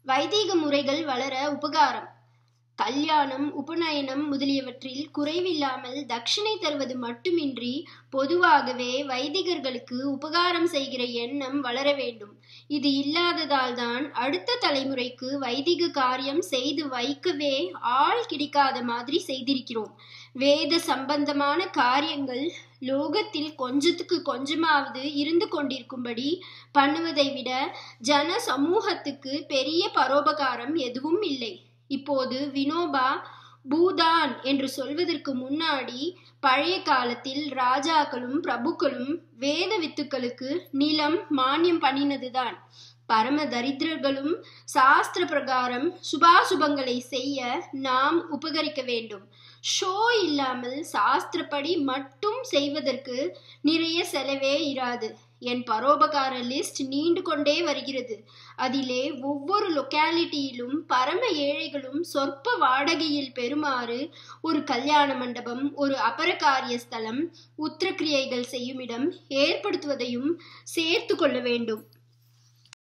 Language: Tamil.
வைதீக முறைகள் வளர உபகாரம் கல்யாணம் உபநயனம் முதலியவற்றில் குறைவில்லாமல் தட்சிணை தருவது மட்டுமின்றி பொதுவாகவே வைதிகர்களுக்கு உபகாரம் செய்கிற எண்ணம் வளர வேண்டும் இது இல்லாததால் தான் அடுத்த தலைமுறைக்கு வைதிக காரியம் செய்து வைக்கவே ஆள் கிடைக்காத மாதிரி செய்திருக்கிறோம் வேத சம்பந்தமான காரியங்கள் லோகத்தில் கொஞ்சத்துக்கு கொஞ்சமாவது இருந்து கொண்டிருக்கும்படி பண்ணுவதை விட ஜன சமூகத்துக்கு பெரிய பரோபகாரம் எதுவும் இல்லை இப்போது வினோபா பூதான் என்று சொல்வதற்கு முன்னாடி பழைய காலத்தில் ராஜாக்களும் பிரபுக்களும் வேத வித்துக்களுக்கு நிலம் மானியம் பண்ணினதுதான் பரம தரித்திரர்களும் சாஸ்திர பிரகாரம் சுபாசுபங்களை செய்ய நாம் உபகரிக்க வேண்டும் ஷோ இல்லாமல் சாஸ்திரப்படி மட்டும் செய்வதற்கு நிறைய செலவே இராது என் பரோபகார லிஸ்ட் நீண்டு கொண்டே வருகிறது அதிலே ஒவ்வொரு லொக்காலிட்டியிலும் பரம ஏழைகளும் சொற்ப வாடகையில் பெறுமாறு ஒரு கல்யாண மண்டபம் ஒரு அபரகாரிய ஸ்தலம் உத்திரக்கிரியைகள் செய்யும் இடம் ஏற்படுத்துவதையும் சேர்த்து கொள்ள வேண்டும்